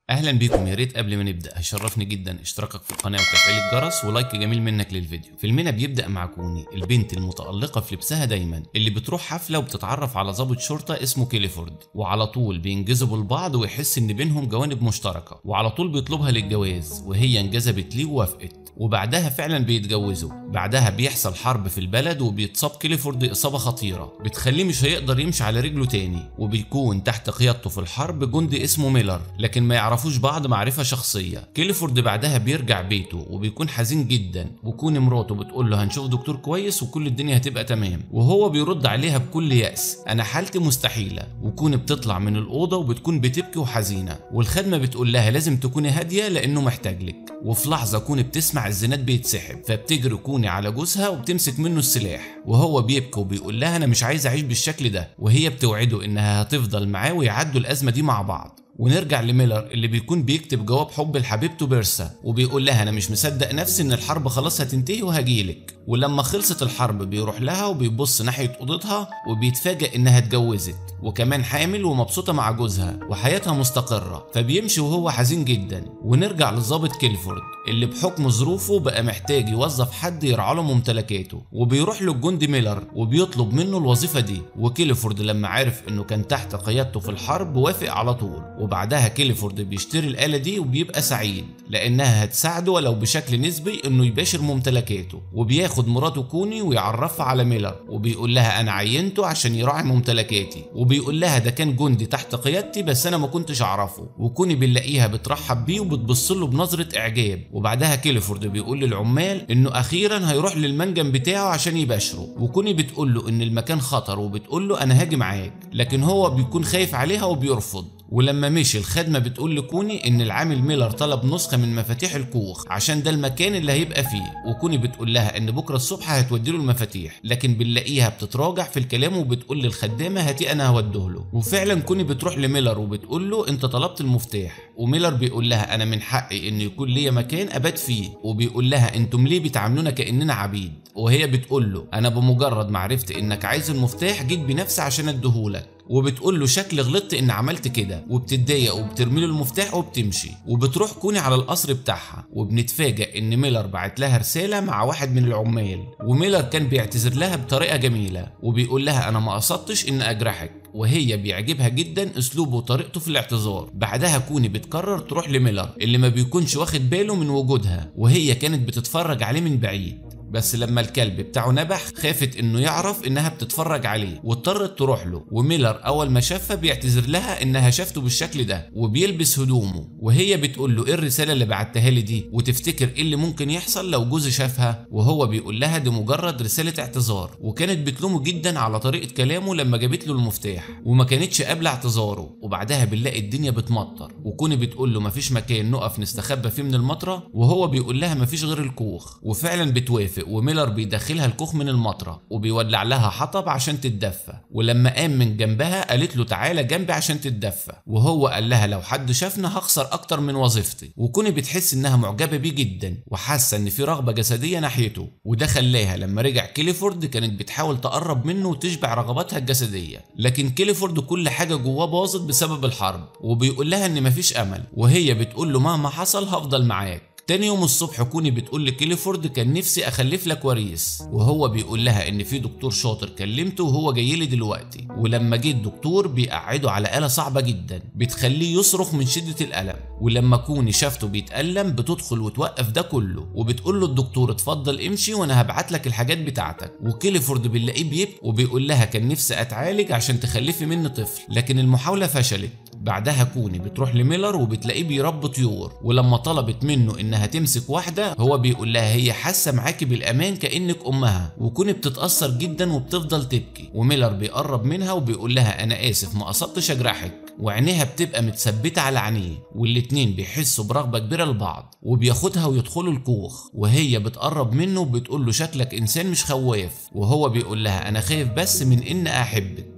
اهلا بيكم يا ريت قبل ما نبدا هيشرفني جدا اشتراكك في القناه وتفعيل الجرس ولايك جميل منك للفيديو فيلمنا بيبدا مع كوني البنت المتالقه في لبسها دايما اللي بتروح حفله وبتتعرف على ضابط شرطه اسمه كيليفورد وعلى طول بينجذبوا لبعض ويحس ان بينهم جوانب مشتركه وعلى طول بيطلبها للجواز وهي انجذبت ليه ووافقت وبعدها فعلا بيتجوزوا بعدها بيحصل حرب في البلد وبيتصاب كيليفورد إصابة خطيرة بتخليه مش هيقدر يمشي على رجله تاني وبيكون تحت قيادته في الحرب جندي اسمه ميلر لكن ما يعرفوش بعض معرفة شخصية كيليفورد بعدها بيرجع بيته وبيكون حزين جدا وكون مراته بتقول له هنشوف دكتور كويس وكل الدنيا هتبقى تمام وهو بيرد عليها بكل يأس أنا حالتي مستحيلة وكون بتطلع من الأوضة وبتكون بتبكي وحزينة والخدمة بتقول لها لازم تكوني هادية لأنه محتاج لك وفي لحظة كون بتسمع الزناد بيتسحب فبتجري كوني على جوزها وبتمسك منه السلاح وهو بيبكي وبيقول لها انا مش عايز اعيش بالشكل ده وهي بتوعده انها هتفضل معاه ويعدوا الازمه دي مع بعض ونرجع لميلر اللي بيكون بيكتب جواب حب لحبيبته بيرسا وبيقول لها انا مش مصدق نفسي ان الحرب خلاص هتنتهي وهجيلك ولما خلصت الحرب بيروح لها وبيبص ناحيه اوضتها وبيتفاجئ انها اتجوزت وكمان حامل ومبسوطه مع جوزها وحياتها مستقره فبيمشي وهو حزين جدا ونرجع للظابط كيلفورد اللي بحكم ظروفه بقى محتاج يوظف حد يرعى له ممتلكاته وبيروح للجندي ميلر وبيطلب منه الوظيفه دي وكيلفورد لما عرف انه كان تحت قيادته في الحرب وافق على طول وبعدها كيليفورد بيشتري الآلة دي وبيبقى سعيد لأنها هتساعده ولو بشكل نسبي إنه يباشر ممتلكاته وبياخد مراته كوني ويعرفها على ميلر وبيقول لها أنا عينته عشان يراعي ممتلكاتي وبيقول لها ده كان جندي تحت قيادتي بس أنا ما كنتش أعرفه وكوني بنلاقيها بترحب بيه وبتبص له بنظرة إعجاب وبعدها كيليفورد بيقول للعمال إنه أخيرا هيروح للمنجم بتاعه عشان يباشره وكوني بتقول له إن المكان خطر وبتقول له أنا هاجي معاك لكن هو بيكون خايف عليها وبيرفض ولما مشي الخدمة بتقول لكوني إن العامل ميلر طلب نسخة من مفاتيح الكوخ عشان ده المكان اللي هيبقى فيه وكوني بتقول لها إن بكرة الصبح هتودي له المفاتيح لكن بنلاقيها بتتراجع في الكلام وبتقول للخدامة هاتي أنا هوديه له وفعلا كوني بتروح لميلر وبتقول له أنت طلبت المفتاح وميلر بيقول لها أنا من حقي إن يكون ليا مكان أبات فيه وبيقول لها أنتم ليه بتعاملونا كأننا عبيد وهي بتقول له أنا بمجرد ما عرفت إنك عايز المفتاح جيت بنفسي عشان أديهولك وبتقول له شكل غلطت ان عملت كده وبتتضايق وبترمي له المفتاح وبتمشي وبتروح كوني على القصر بتاعها وبنتفاجئ ان ميلر بعت لها رساله مع واحد من العمال وميلر كان بيعتذر لها بطريقه جميله وبيقول لها انا ما قصدتش ان اجرحك وهي بيعجبها جدا اسلوبه وطريقته في الاعتذار بعدها كوني بتقرر تروح لميلر اللي ما بيكونش واخد باله من وجودها وهي كانت بتتفرج عليه من بعيد بس لما الكلب بتاعه نبح خافت انه يعرف انها بتتفرج عليه واضطرت تروح له وميلر اول ما شافها بيعتذر لها انها شافته بالشكل ده وبيلبس هدومه وهي بتقول له ايه الرساله اللي بعتها لي دي وتفتكر ايه اللي ممكن يحصل لو جوزي شافها وهو بيقول لها دي مجرد رساله اعتذار وكانت بتلومه جدا على طريقه كلامه لما جابت له المفتاح وما كانتش قابله اعتذاره وبعدها بنلاقي الدنيا بتمطر وكوني بتقول له مفيش مكان نقف نستخبى فيه من المطره وهو بيقول لها مفيش غير الكوخ وفعلا بتوافق بتوافق وميلر بيدخلها الكوخ من المطرة وبيولع لها حطب عشان تتدفى ولما قام من جنبها قالت له تعالى جنبي عشان تتدفى وهو قال لها لو حد شافنا هخسر اكتر من وظيفتي وكوني بتحس انها معجبة بيه جدا وحاسة ان في رغبة جسدية ناحيته وده خلاها لما رجع كيليفورد كانت بتحاول تقرب منه وتشبع رغباتها الجسدية لكن كيليفورد كل حاجة جواه باظت بسبب الحرب وبيقول لها ان مفيش امل وهي بتقول له مهما حصل هفضل معاك تاني يوم الصبح كوني بتقول لكيليفورد كان نفسي اخلف لك وريث وهو بيقول لها ان في دكتور شاطر كلمته وهو جاي لي دلوقتي ولما جه الدكتور بيقعده على آلة صعبة جدا بتخليه يصرخ من شدة الألم ولما كوني شافته بيتألم بتدخل وتوقف ده كله وبتقول له الدكتور اتفضل امشي وانا هبعت لك الحاجات بتاعتك وكيليفورد بنلاقيه بيبكي وبيقول لها كان نفسي اتعالج عشان تخلفي مني طفل لكن المحاولة فشلت بعدها كوني بتروح لميلر وبتلاقيه بيربي طيور ولما طلبت منه انها تمسك واحده هو بيقول لها هي حاسه معاكي بالامان كانك امها وكوني بتتاثر جدا وبتفضل تبكي وميلر بيقرب منها وبيقول لها انا اسف ما قصدتش اجرحك وعينيها بتبقى متثبته على عينيه والاتنين بيحسوا برغبه كبيره لبعض وبياخدها ويدخلوا الكوخ وهي بتقرب منه وبتقول له شكلك انسان مش خواف وهو بيقول لها انا خايف بس من ان احبك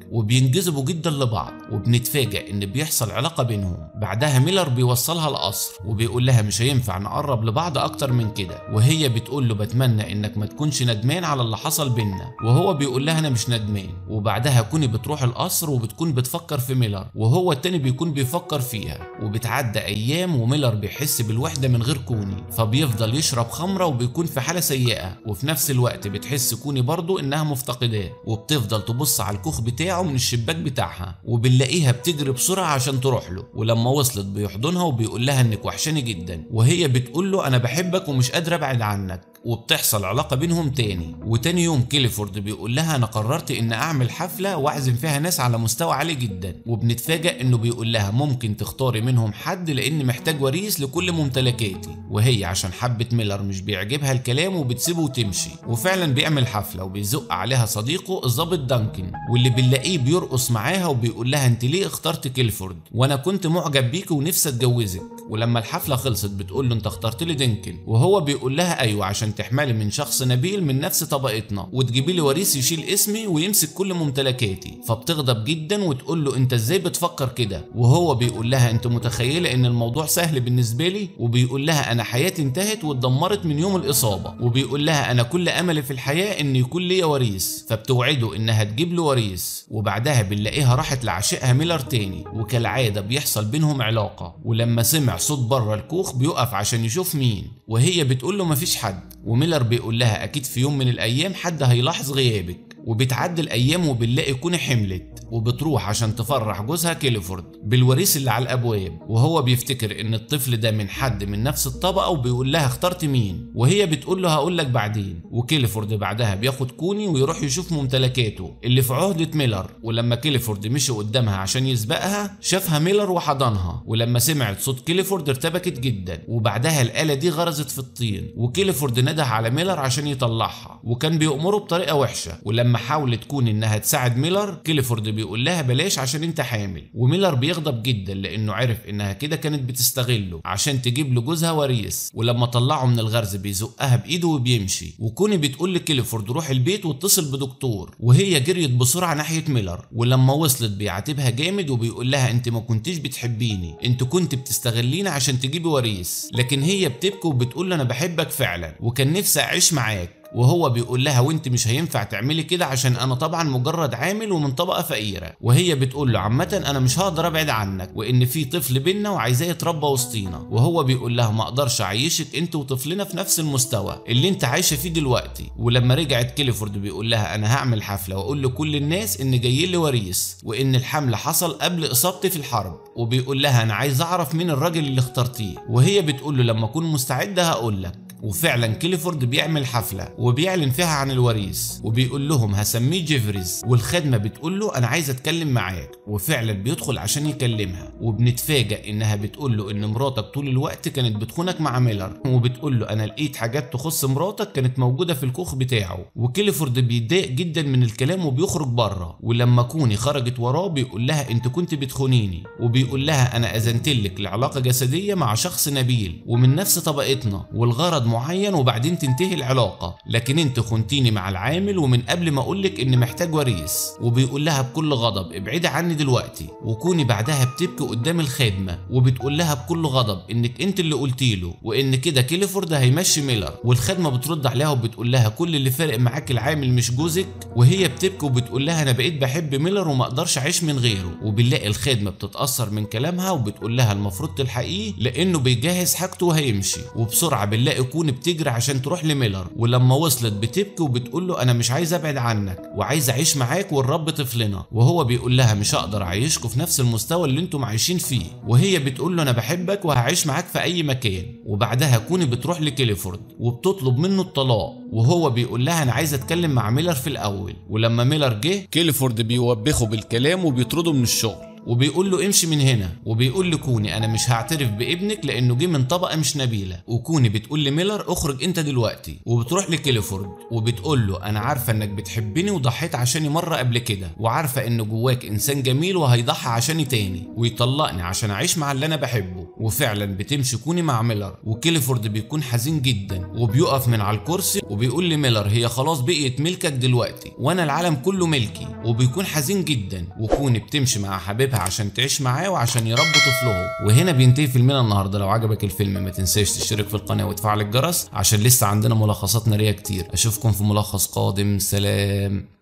وبينجذبوا جدا لبعض وبنتفاجئ ان بيحصل علاقه بينهم بعدها ميلر بيوصلها القصر وبيقول لها مش هينفع نقرب لبعض اكتر من كده وهي بتقول له بتمنى انك ما تكونش ندمان على اللي حصل بينا وهو بيقول لها انا مش ندمان وبعدها كوني بتروح القصر وبتكون بتفكر في ميلر وهو التاني بيكون بيفكر فيها وبتعدى ايام وميلر بيحس بالوحده من غير كوني فبيفضل يشرب خمره وبيكون في حاله سيئه وفي نفس الوقت بتحس كوني برضه انها مفتقداه وبتفضل تبص على الكوخ بتاعه من الشباك بتاعها وبنلاقيها بتجري بسرعه عشان تروح له ولما وصلت بيحضنها وبيقول لها انك وحشاني جدا وهي بتقول له انا بحبك ومش قادره ابعد عنك وبتحصل علاقه بينهم تاني وتاني يوم كيليفورد بيقول لها انا قررت ان اعمل حفله واعزم فيها ناس على مستوى عالي جدا وبنتفاجئ انه بيقول لها ممكن تختاري منهم حد لان محتاج وريث لكل ممتلكاتي وهي عشان حبت ميلر مش بيعجبها الكلام وبتسيبه وتمشي وفعلا بيعمل حفله وبيزق عليها صديقه الظابط دانكن واللي بنلاقيه بيرقص معاها وبيقول لها انت ليه اخترت كيلفورد وانا كنت معجب بيك ونفسي اتجوزك ولما الحفله خلصت بتقول له انت اخترت لي دينكن وهو بيقول لها ايوه عشان تحملي من شخص نبيل من نفس طبقتنا وتجيبي لي وريث يشيل اسمي ويمسك كل ممتلكاتي فبتغضب جدا وتقول له انت ازاي بتفكر كده وهو بيقول لها انت متخيله ان الموضوع سهل بالنسبه لي وبيقول لها انا حياتي انتهت واتدمرت من يوم الاصابه وبيقول لها انا كل املي في الحياه ان يكون ليا وريث فبتوعده انها تجيب له وريث وبعدها بنلاقيها راحت لعشقها ميلر تاني وكالعاده بيحصل بينهم علاقه ولما سمع صوت بره الكوخ بيقف عشان يشوف مين وهي بتقول له مفيش حد وميلر بيقول لها اكيد في يوم من الايام حد هيلاحظ غيابك وبتعدي الايام وبنلاقي كوني حملت وبتروح عشان تفرح جوزها كيليفورد بالوريث اللي على الابواب وهو بيفتكر ان الطفل ده من حد من نفس الطبقه وبيقول لها اخترت مين وهي بتقول له هقول لك بعدين وكيليفورد بعدها بياخد كوني ويروح يشوف ممتلكاته اللي في عهده ميلر ولما كيليفورد مشي قدامها عشان يسبقها شافها ميلر وحضنها ولما سمعت صوت كيليفورد ارتبكت جدا وبعدها الاله دي غرزت في الطين وكيليفورد نده على ميلر عشان يطلعها وكان بيأمره بطريقه وحشه ولما حاولت كوني انها تساعد ميلر كيليفورد بيقول لها بلاش عشان انت حامل وميلر بيغضب جدا لانه عرف انها كده كانت بتستغله عشان تجيب له جوزها وريث ولما طلعه من الغرز بيزقها بايده وبيمشي وكوني بتقول لكيليفورد روح البيت واتصل بدكتور وهي جريت بسرعه ناحيه ميلر ولما وصلت بيعاتبها جامد وبيقول لها انت ما كنتيش بتحبيني انت كنت بتستغليني عشان تجيبي وريث لكن هي بتبكي وبتقول له انا بحبك فعلا وكان نفسي اعيش معاك وهو بيقول لها وانت مش هينفع تعملي كده عشان انا طبعا مجرد عامل ومن طبقه فقيره وهي بتقول له عامه انا مش هقدر ابعد عنك وان في طفل بينا وعايزاه يتربى وسطينا وهو بيقول لها ما اقدرش اعيشك انت وطفلنا في نفس المستوى اللي انت عايشه فيه دلوقتي ولما رجعت كيليفورد بيقول لها انا هعمل حفله واقول لكل الناس ان جاي لي وريث وان الحمل حصل قبل اصابتي في الحرب وبيقول لها انا عايز اعرف مين الراجل اللي اخترتيه وهي بتقول له لما اكون مستعده هقول لك وفعلا كيليفورد بيعمل حفله وبيعلن فيها عن الوريث وبيقول لهم هسميه جيفريز والخدمه بتقول له انا عايز اتكلم معاك وفعلا بيدخل عشان يكلمها وبنتفاجئ انها بتقول له ان مراتك طول الوقت كانت بتخونك مع ميلر وبتقول له انا لقيت حاجات تخص مراتك كانت موجوده في الكوخ بتاعه وكيليفورد بيتضايق جدا من الكلام وبيخرج بره ولما كوني خرجت وراه بيقول لها انت كنت بتخونيني وبيقول لها انا اذنت لك لعلاقه جسديه مع شخص نبيل ومن نفس طبقتنا والغرض معين وبعدين تنتهي العلاقه لكن انت خنتيني مع العامل ومن قبل ما اقولك اني محتاج وريث وبيقول لها بكل غضب ابعدي عني دلوقتي وكوني بعدها بتبكي قدام الخادمه وبتقول لها بكل غضب انك انت اللي قلتي له وان كده كيليفورد هيمشي ميلر والخادمه بترد عليها وبتقول لها كل اللي فارق معاك العامل مش جوزك وهي بتبكي وبتقول لها انا بقيت بحب ميلر وما اقدرش اعيش من غيره وبنلاقي الخادمه بتتاثر من كلامها وبتقول لها المفروض تلحقيه لانه بيجهز حاجته وهيمشي وبسرعه بنلاقي كوني بتجري عشان تروح لميلر ولما وصلت بتبكي وبتقول له انا مش عايز ابعد عنك وعايز اعيش معاك ونربي طفلنا وهو بيقول لها مش هقدر اعيشكوا في نفس المستوى اللي انتم عايشين فيه وهي بتقول له انا بحبك وهعيش معاك في اي مكان وبعدها كوني بتروح لكيليفورد وبتطلب منه الطلاق وهو بيقول لها انا عايز اتكلم مع ميلر في الاول ولما ميلر جه كيليفورد بيوبخه بالكلام وبيطرده من الشغل وبيقول له امشي من هنا وبيقول لكوني انا مش هعترف بابنك لانه جه من طبقه مش نبيله وكوني بتقول لميلر اخرج انت دلوقتي وبتروح لكيليفورد وبتقول له انا عارفه انك بتحبني وضحيت عشاني مره قبل كده وعارفه ان جواك انسان جميل وهيضحي عشاني تاني ويطلقني عشان اعيش مع اللي انا بحبه وفعلا بتمشي كوني مع ميلر وكيليفورد بيكون حزين جدا وبيقف من على الكرسي وبيقول لميلر هي خلاص بقيت ملكك دلوقتي وانا العالم كله ملكي وبيكون حزين جدا وكوني بتمشي مع حبيبها عشان تعيش معاه وعشان يربوا طفله وهنا بينتهي فيلمنا النهارده لو عجبك الفيلم ما تنساش تشترك في القناه وتفعل الجرس عشان لسه عندنا ملخصات ناريه كتير اشوفكم في ملخص قادم سلام